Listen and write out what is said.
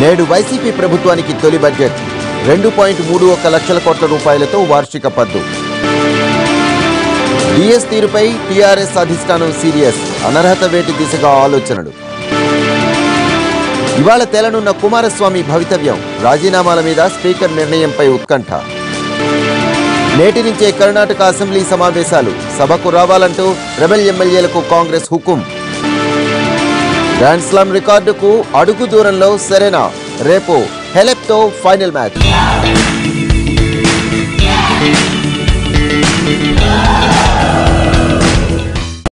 నేడు వైసీపీ ప్రభుత్వానికి తొలి బడ్జెట్ రెండు పాయింట్ మూడు ఒక్క లక్షల కోట్ల రూపాయలతో వార్షిక పద్దు డిఎస్ తీరుపై టీఆర్ఎస్ అధిష్టానం సీరియస్ అనర్హత వేటి దిశగా ఆలోచనలు ఇవాళ తేలనున్న కుమారస్వామి భవితవ్యం రాజీనామాల మీద స్పీకర్ నిర్ణయంపై ఉత్కంఠ నేటి నుంచే కర్ణాటక అసెంబ్లీ సమావేశాలు సభకు రావాలంటూ రెబెల్ ఎమ్మెల్యేలకు కాంగ్రెస్ హుకుం గ్రాండ్ స్లామ్ రికార్డుకు అడుగు దూరంలో సెరెనా రేపు హెలెప్తో ఫైనల్ మ్యాచ్